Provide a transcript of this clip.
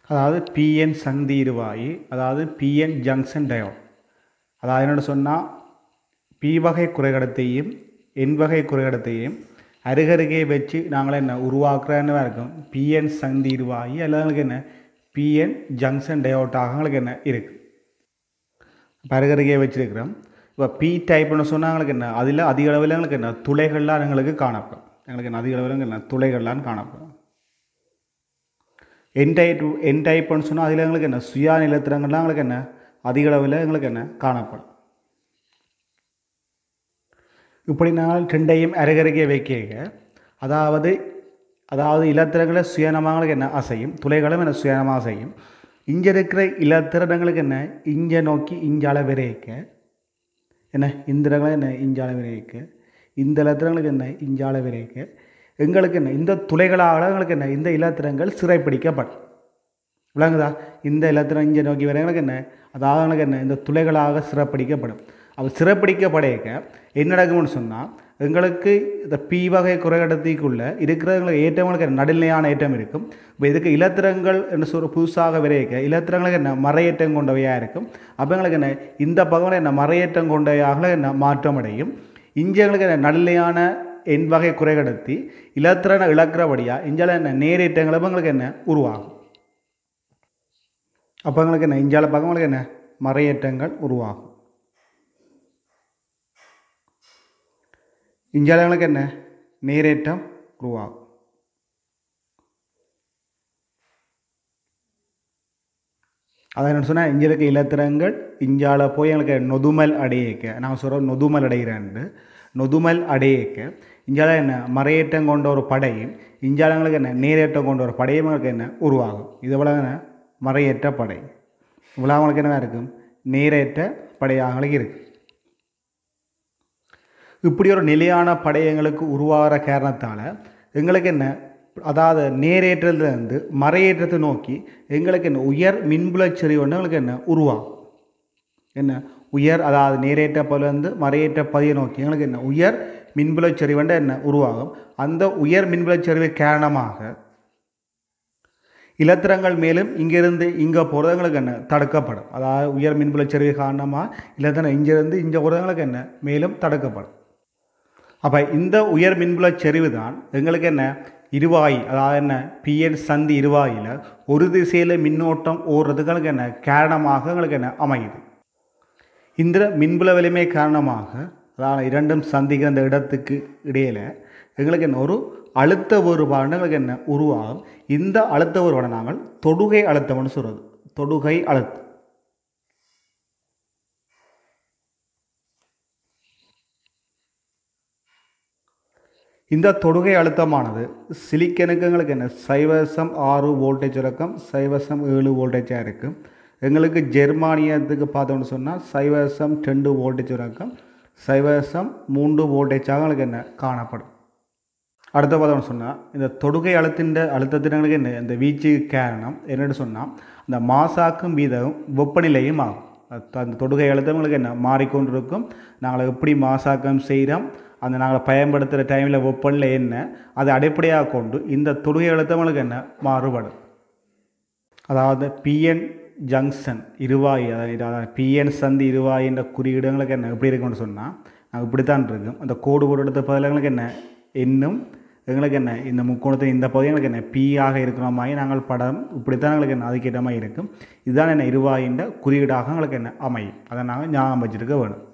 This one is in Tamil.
அதாவது பிஎன் சந்தி இருவாயி அதாவது பிஎன் ஜங்ஷன் டயோட் அதாவது என்னோட சொன்னால் பி வகை குறைகடத்தையும் என் வகை குறைகடத்தையும் அருகருகே வச்சு நாங்கள் என்ன உருவாக்குறன்னு இருக்கும் பிஎன் சந்தி இருவாயி அல்லது எங்களுக்கு என்ன பிஎன் ஜங்ஷன் டயோட்டாக எங்களுக்கு என்ன இருக்குது இப்போ அருகருகே வச்சிருக்கிறோம் இப்போ பி டைப்னு சொன்னால் எங்களுக்கு என்ன அதில் அதிக அளவில் எங்களுக்கு என்ன துளைகள்லாம் எங்களுக்கு காணப்படும் எங்களுக்கு என்ன அதிக அளவில் என்ன துளைகள்லாம் காணப்படும் என் டைப் என் டைப்னு சொன்னால் அதில் எங்களுக்கு என்ன சுயா நிலத்திரங்கள்லாம் எங்களுக்கு என்ன அதிக அளவில் எங்களுக்கு என்ன காணப்படும் இப்படி நாங்கள் ரெண்டையும் அருகருகே வைக்க அதாவது அதாவது இலத்திரங்களை சுயநமாங்களுக்கு என்ன அசையும் துளைகளும் என்ன சுயநமாக அசையும் இங்கே இருக்கிற இலத்திரங்களுக்கு என்ன இங்கே நோக்கி இஞ்சால விரைக்க என்ன இந்திரங்களை என்ன இஞ்சால விரைக்க இந்த இலத்திரங்களுக்கு என்ன இஞ்சால விரைக்க எங்களுக்கு என்ன இந்த துளைகளால் எங்களுக்கு என்ன இந்த இலத்திரங்கள் சிறைப்பிடிக்கப்படும் விளங்குதா இந்த இலத்திரம் இங்கே நோக்கி வரவங்களுக்கு என்ன அதாவது எங்களுக்கு என்ன இந்த துளைகளாக சிறப்பிடிக்கப்படும் அப்போ சிறப்பிடிக்கப்படைக்க என்ன நடக்கும்னு சொன்னால் எங்களுக்கு இந்த பி வகை குறைகடத்திக்குள்ளே இருக்கிறவங்களுக்கு ஏற்றங்களுக்கு நடுநிலையான ஏற்றம் இருக்கும் இப்போ இதுக்கு இலத்திரங்கள் என்ன சொல்ற புதுசாக விரைக்க இலத்திரங்களுக்கு என்ன மறையேற்றம் கொண்டவையாக இருக்கும் அப்போ எங்களுக்கு என்ன இந்த பக்கம் என்ன மறையேற்றம் கொண்டவையாக என்ன மாற்றம் அடையும் இஞ்சங்களுக்கு என்ன நடுநிலையான என் வகை குறைகடத்தி இலத்திரனை இழக்கிறபடியாக இஞ்சால என்ன நேரேற்றங்களும் எங்களுக்கு என்ன உருவாகும் அப்போ எங்களுக்கு என்ன இஞ்சால பக்கங்களுக்கு என்ன மறையேற்றங்கள் உருவாகும் இஞ்சாலங்களுக்கு என்ன நேரேற்றம் உருவாகும் அதை என்ன சொன்னால் இங்கே இலத்திரங்கள் இஞ்சால போய் எங்களுக்கு நொதுமல் அடையக்க நான் சொல்கிறோம் நொதுமல் அடைகிறேன்ட்டு நொதுமல் அடையக்க இஞ்சால என்ன மறையேற்றம் கொண்ட ஒரு படையும் இஞ்சாலங்களுக்கு என்ன நேரேற்றம் கொண்ட ஒரு படையும் எங்களுக்கு என்ன உருவாகும் இது போல என்ன மறையேற்ற படை இவ்வளோ அவங்களுக்கு என்ன இருக்கும் நேரேற்ற படையாக இருக்குது இப்படி ஒரு நிலையான படை எங்களுக்கு உருவாகிற காரணத்தால் எங்களுக்கு என்ன அதாவது நேரேற்றத்துலேருந்து மறையேற்றத்தை நோக்கி எங்களுக்கு என்ன உயர் மின்புலச்செறிவு ஒன்று எங்களுக்கு என்ன உருவாகும் என்ன உயர் அதாவது நேரேற்ற பகுதியிலேருந்து மறையேற்ற பதியை நோக்கி எங்களுக்கு என்ன உயர் மின்புலச்செறிவுன்ற என்ன உருவாகும் அந்த உயர் மின்புலச்செறிவு காரணமாக இலத்திரங்கள் மேலும் இங்கிருந்து இங்கே போகிறது எங்களுக்கு என்ன தடுக்கப்படும் அதாவது உயர் மின்புலச்செறிவு காரணமாக இலத்திரம் இங்கிருந்து இங்கே போகிறது எங்களுக்கு என்ன மேலும் தடுக்கப்படும் அப்போ இந்த உயர் மின்புல செறிவு தான் எங்களுக்கு என்ன இருவாய் அதாவது என்ன பிஎன் சந்தி இருவாயில் ஒரு திசையில் மின்னோட்டம் ஓடுறதுக்கு எங்களுக்கு என்ன காரணமாக எங்களுக்கு என்ன அமையுது இந்த மின்புல வலிமை காரணமாக அதாவது இரண்டும் சந்திக்கிற அந்த இடத்துக்கு இடையில் எங்களுக்கு என்ன ஒரு அழுத்த வேறுபாடு எங்களுக்கு என்ன உருவாகும் இந்த அழுத்த வேறுபாடை நாங்கள் தொடுகை அழுத்தம்னு சொல்கிறது தொடுகை அழுத்தம் இந்த தொடுகை அழுத்தமானது சிலிக்கனுக்கு எங்களுக்கு என்ன சைவசம் ஆறு வோல்டேஜ் இறக்கம் சைவசம் ஏழு வோல்டேஜாக இருக்கும் எங்களுக்கு ஜெர்மானியத்துக்கு பார்த்தோம்னு சொன்னால் சைவசம் ரெண்டு வோல்டேஜ் இறக்கம் சைவசம் மூன்று வோல்டேஜாக எங்களுக்கு என்ன காணப்படும் அடுத்த பார்த்தோம்னு சொன்னால் இந்த தொடுகை அழுத்தின் அழுத்தத்தினங்களுக்கு என்ன இந்த வீச்சு காரணம் என்னென்னு சொன்னால் இந்த மாசாக்கும் வீதம் வெப்பநிலையும் ஆகும் அந்த தொடுகை அழுத்தங்களுக்கு என்ன மாறிக்கொண்டிருக்கும் நாங்கள் எப்படி மாசாக்கம் செய்கிறோம் அந்த நாங்கள் பயன்படுத்துகிற டைமில் வெப்பநிலை என்ன அதை அடிப்படையாக கொண்டு இந்த தொடுகை அழுத்தங்களுக்கு என்ன மாறுபடும் அதாவது பிஎன் ஜங்ஷன் இருவாய் அதாவது பிஎன் சந்தி இருவாய் என்ற குறியீடுங்களுக்கு என்ன எப்படி இருக்கும்னு சொன்னால் நாங்கள் இப்படித்தான் இருக்கும் அந்த கோடு போட்டு எடுத்த பதிலங்களுக்கு என்ன இன்னும் எங்களுக்கு என்ன இந்த முக்கோணத்தின் இந்த பகுதி எங்களுக்கு என்ன பி ஆக இருக்கிற மாதிரி நாங்கள் படம் இப்படித்தான் எங்களுக்கு என்ன அதுக்கேற்ற மாதிரி இருக்கும் இதுதான் என்ன இருவாயின் குறியீடாக எங்களுக்கு என்ன அமையும் அதை நாங்கள் ஞாபகம் வச்சுருக்க வேணும்